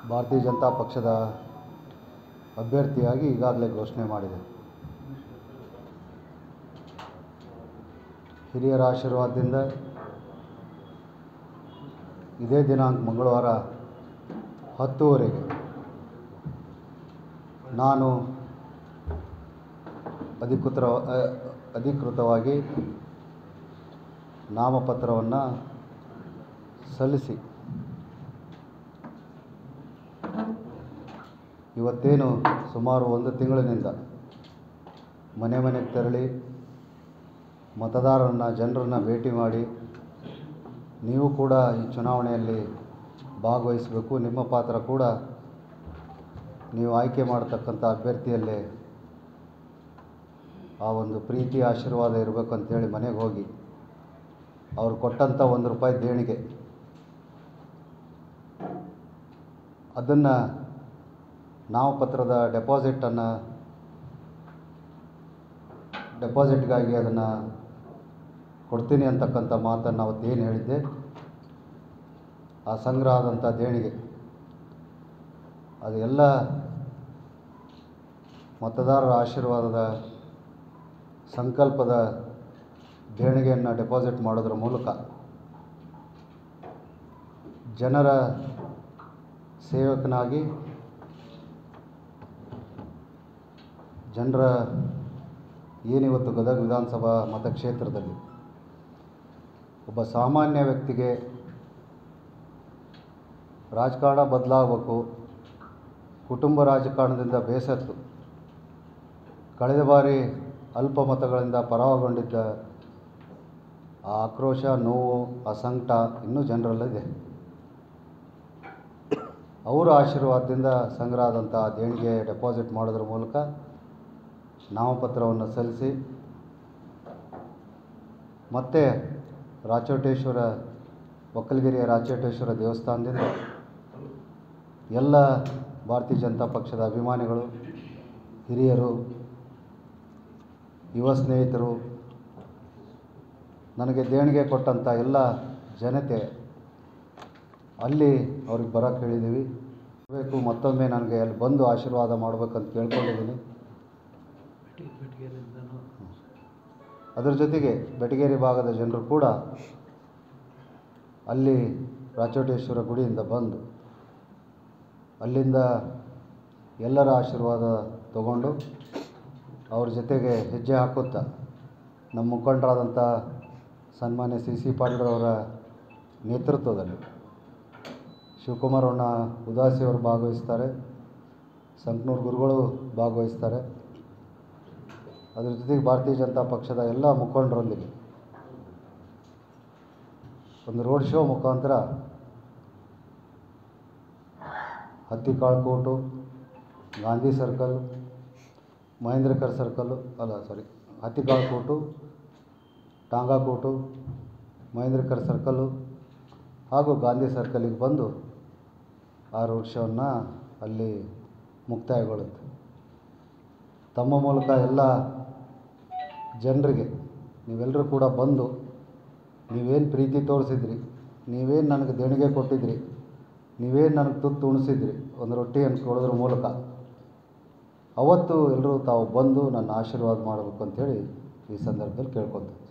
ಭಾರತೀಯ ಜನತಾ ಪಕ್ಷದ ಅಭ್ಯರ್ಥಿಯಾಗಿ ಈಗಾಗಲೇ ಘೋಷಣೆ ಮಾಡಿದೆ ಹಿರಿಯರ ಆಶೀರ್ವಾದದಿಂದ ಇದೇ ದಿನಾಂಕ ಮಂಗಳವಾರ ಹತ್ತುವರೆಗೆ ನಾನು ಅಧಿಕೃತ ಅಧಿಕೃತವಾಗಿ ನಾಮಪತ್ರವನ್ನು ಸಲ್ಲಿಸಿ ಇವತ್ತೇನು ಸುಮಾರು ಒಂದು ತಿಂಗಳಿನಿಂದ ಮನೆ ಮನೆಗೆ ತೆರಳಿ ಮತದಾರರನ್ನು ಜನರನ್ನು ಭೇಟಿ ಮಾಡಿ ನೀವು ಕೂಡ ಈ ಚುನಾವಣೆಯಲ್ಲಿ ಭಾಗವಹಿಸಬೇಕು ನಿಮ್ಮ ಪಾತ್ರ ಕೂಡ ನೀವು ಆಯ್ಕೆ ಮಾಡತಕ್ಕಂಥ ಅಭ್ಯರ್ಥಿಯಲ್ಲೇ ಆ ಒಂದು ಪ್ರೀತಿ ಆಶೀರ್ವಾದ ಇರಬೇಕು ಅಂತೇಳಿ ಮನೆಗೆ ಹೋಗಿ ಅವ್ರು ಕೊಟ್ಟಂಥ ಒಂದು ರೂಪಾಯಿ ದೇಣಿಗೆ ಅದನ್ನು ನಾಮಪತ್ರದ ಡೆಪಾಸಿಟನ್ನು ಡೆಪಾಸಿಟ್ಗಾಗಿ ಅದನ್ನು ಕೊಡ್ತೀನಿ ಅಂತಕ್ಕಂಥ ಮಾತನ್ನು ಅವತ್ತು ಏನು ಹೇಳಿದ್ದೆ ಆ ಸಂಗ್ರಹ ಆದಂಥ ದೇಣಿಗೆ ಅದು ಎಲ್ಲ ಮತದಾರರ ಆಶೀರ್ವಾದದ ಸಂಕಲ್ಪದ ದೇಣಿಗೆಯನ್ನು ಡೆಪಾಸಿಟ್ ಮಾಡೋದ್ರ ಮೂಲಕ ಜನರ ಸೇವಕನಾಗಿ ಜನರ ಏನಿವತ್ತು ಗದಗ ವಿಧಾನಸಭಾ ಮತಕ್ಷೇತ್ರದಲ್ಲಿ ಒಬ್ಬ ಸಾಮಾನ್ಯ ವ್ಯಕ್ತಿಗೆ ರಾಜಕಾರಣ ಬದಲಾಗಬೇಕು ಕುಟುಂಬ ರಾಜಕಾರಣದಿಂದ ಬೇಸತ್ತು ಕಳೆದ ಬಾರಿ ಅಲ್ಪ ಮತಗಳಿಂದ ಪರಾಭವಗೊಂಡಿದ್ದ ಆ ಆಕ್ರೋಶ ನೋವು ಆ ಸಂಕಟ ಇನ್ನೂ ಜನರಲ್ಲಿದೆ ಅವರ ಆಶೀರ್ವಾದದಿಂದ ಸಂಗ್ರಹ ಆದಂಥ ದೇಣಿಗೆ ಡೆಪಾಸಿಟ್ ಮಾಡೋದ್ರ ಮೂಲಕ ನಾಮಪತ್ರವನ್ನು ಸಲ್ಲಿಸಿ ಮತ್ತು ರಾಚೋಟೇಶ್ವರ ಒಕ್ಕಲಗಿರಿಯ ರಾಚೋಟೇಶ್ವರ ದೇವಸ್ಥಾನದಿಂದ ಎಲ್ಲ ಭಾರತೀಯ ಜನತಾ ಪಕ್ಷದ ಅಭಿಮಾನಿಗಳು ಹಿರಿಯರು ಯುವ ಸ್ನೇಹಿತರು ನನಗೆ ದೇಣಿಗೆ ಕೊಟ್ಟಂಥ ಎಲ್ಲ ಜನತೆ ಅಲ್ಲಿ ಅವ್ರಿಗೆ ಬರೋಕ್ಕೆ ಹೇಳಿದ್ದೀವಿ ಬೇಕು ಮತ್ತೊಮ್ಮೆ ನನಗೆ ಅಲ್ಲಿ ಬಂದು ಆಶೀರ್ವಾದ ಮಾಡಬೇಕಂತ ಕೇಳ್ಕೊಂಡಿದ್ದೀನಿ ಅದರ ಜೊತೆಗೆ ಬೆಟಗೇರಿ ಭಾಗದ ಜನರು ಕೂಡ ಅಲ್ಲಿ ರಾಚೋಟೇಶ್ವರ ಗುಡಿಯಿಂದ ಬಂದು ಅಲ್ಲಿಂದ ಎಲ್ಲರ ಆಶೀರ್ವಾದ ತಗೊಂಡು ಅವ್ರ ಜೊತೆಗೆ ಹೆಜ್ಜೆ ಹಾಕುತ್ತಾ ನಮ್ಮ ಮುಖಂಡರಾದಂಥ ಸನ್ಮಾನ್ಯ ಸಿ ಸಿ ಪಾಟೀಲ್ರವರ ನೇತೃತ್ವದಲ್ಲಿ ಶಿವಕುಮಾರಣ್ಣ ಉದಾಸಿಯವರು ಭಾಗವಹಿಸ್ತಾರೆ ಸಂಕನೂರು ಗುರುಗಳು ಭಾಗವಹಿಸ್ತಾರೆ ಅದ್ರ ಜೊತೆಗೆ ಭಾರತೀಯ ಜನತಾ ಪಕ್ಷದ ಎಲ್ಲ ಮುಖಂಡರೊಂದಿಗೆ ಒಂದು ರೋಡ್ ಶೋ ಮುಖಾಂತರ ಹತ್ತಿಕಾಳ್ಕೋಟು ಗಾಂಧಿ ಸರ್ಕಲ್ ಮಹೇಂದ್ರಕರ್ ಸರ್ಕಲ್ಲು ಅಲ್ಲ ಸಾರಿ ಹತ್ತಿಕಾಳ್ಕೋಟು ಟಾಂಗಾಕೋಟು ಮಹೇಂದ್ರಕರ್ ಸರ್ಕಲ್ಲು ಹಾಗೂ ಗಾಂಧಿ ಸರ್ಕಲಿಗೆ ಬಂದು ಆ ರೋಡ್ ಶೋವನ್ನು ಅಲ್ಲಿ ಮುಕ್ತಾಯಗೊಳ್ಳುತ್ತೆ ತಮ್ಮ ಮೂಲಕ ಎಲ್ಲ ಜನರಿಗೆ ನೀವೆಲ್ಲರೂ ಕೂಡ ಬಂದು ನೀವೇನು ಪ್ರೀತಿ ತೋರಿಸಿದ್ರಿ ನೀವೇನು ನನಗೆ ದೇಣಿಗೆ ಕೊಟ್ಟಿದ್ರಿ ನೀವೇನು ನನಗೆ ತುತ್ತು ಉಣಿಸಿದ್ರಿ ಒಂದು ರೊಟ್ಟಿಯನ್ನು ಕೊಡೋದ್ರ ಮೂಲಕ ಅವತ್ತು ಎಲ್ಲರೂ ತಾವು ಬಂದು ನನ್ನ ಆಶೀರ್ವಾದ ಮಾಡಬೇಕು ಅಂಥೇಳಿ ಈ ಸಂದರ್ಭದಲ್ಲಿ ಕೇಳ್ಕೊತೀನಿ